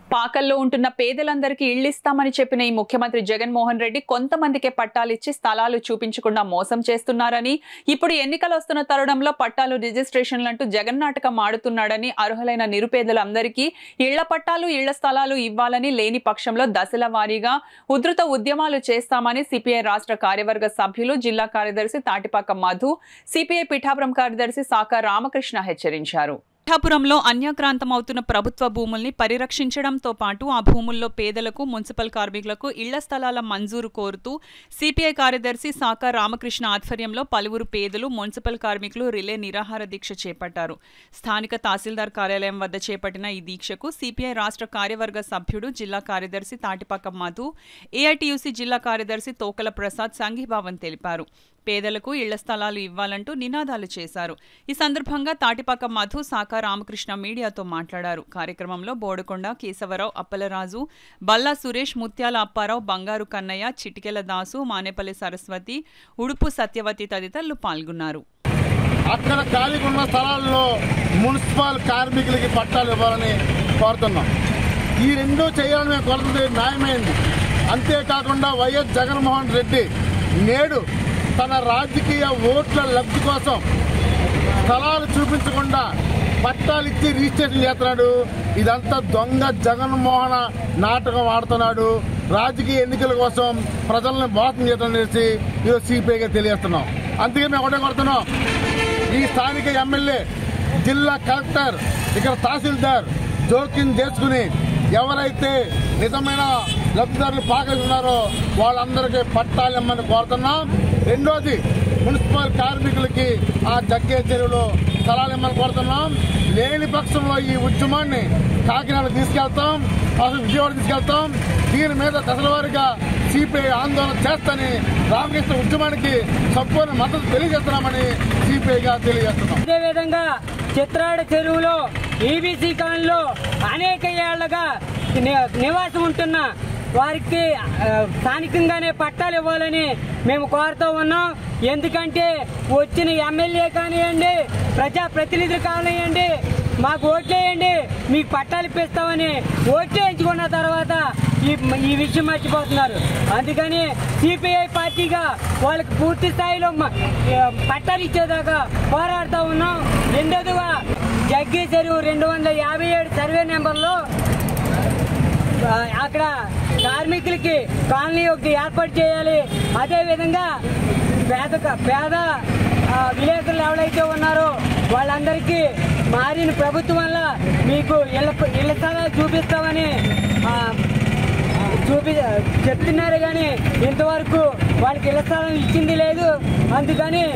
పాకల్లో ఉంటున్న పేదలందరికీ ఇళ్లు ఇస్తామని చెప్పిన ఈ ముఖ్యమంత్రి జగన్మోహన్ రెడ్డి కొంతమందికే పట్టాలిచ్చి స్థలాలు చూపించకుండా మోసం చేస్తున్నారని ఇప్పుడు ఎన్నికలు వస్తున్న తరుణంలో పట్టాలు రిజిస్ట్రేషన్లంటూ జగన్ నాటకం ఆడుతున్నాడని అర్హులైన నిరుపేదలందరికీ ఇళ్ల పట్టాలు ఇళ్ల స్థలాలు ఇవ్వాలని లేని పక్షంలో దశల వారీగా ఉధృత ఉద్యమాలు చేస్తామని సిపిఐ రాష్ట్ర కార్యవర్గ సభ్యులు జిల్లా కార్యదర్శి తాటిపాక మధు సిపిఐ పిఠాపురం కార్యదర్శి సాక రామకృష్ణ హెచ్చరించారు పిఠాపురంలో అన్యాక్రాంతమవుతున్న ప్రభుత్వ భూముల్ని పరిరక్షించడంతో పాటు ఆ భూముల్లో పేదలకు మున్సిపల్ కార్మికులకు ఇళ్ల స్థలాల మంజూరు కోరుతూ సిపిఐ కార్యదర్శి సాక రామకృష్ణ ఆధ్వర్యంలో పలువురు పేదలు మున్సిపల్ కార్మికులు రిలే నిరాహార దీక్ష చేపట్టారు స్థానిక తహసీల్దార్ కార్యాలయం వద్ద చేపట్టిన ఈ దీక్షకు సిపిఐ రాష్ట్ర కార్యవర్గ సభ్యుడు జిల్లా కార్యదర్శి తాటిపాక మధు ఏఐటియుసి జిల్లా కార్యదర్శి తోకల ప్రసాద్ సంఘీభావం తెలిపారు పేదలకు ఇళ్ల స్థలాలు ఇవ్వాలంటూ నినాదాలు చేశారు ఈ సందర్భంగా తాటిపాక మధు సాకా రామకృష్ణ మీడియాతో మాట్లాడారు కార్యక్రమంలో బోడకొండ కేశవరావు అప్పలరాజు బల్లా సురేష్ ముత్యాల అప్పారావు బంగారు కన్నయ్య చిటికెల దాసు మానేపల్లి సరస్వతి ఉడుపు సత్యవతి తదితరులు పాల్గొన్నారు అక్కడ ఖాళీగా ఉన్న స్థలాల్లో మున్సిపల్ కార్మికులకి పట్టాలు ఇవ్వాలని కోరుతున్నాం ఈ రెండు చేయాలని మేము కోరుతుంది న్యాయమైంది అంతేకాకుండా వైఎస్ జగన్మోహన్ రెడ్డి నేడు తన రాజకీయ ఓట్ల లబ్ధి కోసం స్థలాలు చూపించకుండా పట్టాలు ఇచ్చి రిజిస్ట్రేషన్ చేస్తున్నాడు ఇదంతా దొంగ జగన్మోహన నాటకం ఆడుతున్నాడు రాజకీయ ఎన్నికల కోసం ప్రజలను మోసం చేయడం అనేసి ఈరోజు సిపిఐగా తెలియజేస్తున్నాం అందుకే మేము ఒకటే కొడుతున్నాం ఈ స్థానిక ఎమ్మెల్యే జిల్లా కలెక్టర్ ఇక్కడ తహసీల్దార్ జోక్యం చేసుకుని ఎవరైతే నిజమైన లబ్ధిదారులు పాకలున్నారో వాళ్ళందరికీ పట్టాలు ఇమ్మని కోరుతున్నాం రెండోది మున్సిపల్ కార్మికులకి ఆ జగ్గే చెరువులో స్థలాలు ఇమ్మని కోరుతున్నాం లేని పక్షంలో ఈ ఉద్యమాన్ని కాకినాడ తీసుకెళ్తాం అసలు విజయవాడ తీసుకెళ్తాం దీని మీద దశలవారీగా సిపిఐ ఆందోళన చేస్తని రామకృష్ణ ఉద్యమానికి సంపూర్ణ మద్దతు తెలియజేస్తున్నామని సిపిఐగా తెలియజేస్తున్నాం అదేవిధంగా చిత్రాడ చెరువులో ఈబీసీ కాలనీలో అనేక ఏళ్లుగా ని- నివాసం ఉంటున్న వారికి ఆ, స్థానికంగానే పట్టాలు ఇవ్వాలని మేము కోరుతూ ఉన్నాం ఎందుకంటే వచ్చిన ఎమ్మెల్యే కానివ్వండి ప్రజా ప్రతినిధులు కానివ్వండి మాకు ఓట్లేయండి మీకు పట్టాలు ఇప్పిస్తామని ఓట్లు వేయించుకున్న తర్వాత ఈ ఈ విషయం మర్చిపోతున్నారు అందుకని సిపిఐ పార్టీగా వాళ్ళకి పూర్తి స్థాయిలో మ- ఆ, పట్టాలు ఇచ్చేదాకా పోరాడుతూ ఉన్నాం రెండోదిగా జగ్గి చెరువు రెండు వందల యాభై ఏడు సర్వే నెంబర్లో ఆ, అక్కడ కార్మికులకి కాలనీ ఒకటి ఏర్పాటు చేయాలి అదే విధంగా పేద పేద ఆ, విలేకరులు ఎవరైతే ఉన్నారో వాళ్ళందరికీ మారిన ప్రభుత్వం వల్ల మీకు ఇళ్ళ ఇళ్ల స్థలాలు చూపిస్తామని ఆ, చూపి చెప్తున్నారు కానీ ఇంతవరకు వాళ్ళకి ఇళ్ల స్థలం ఇచ్చింది లేదు అందుకని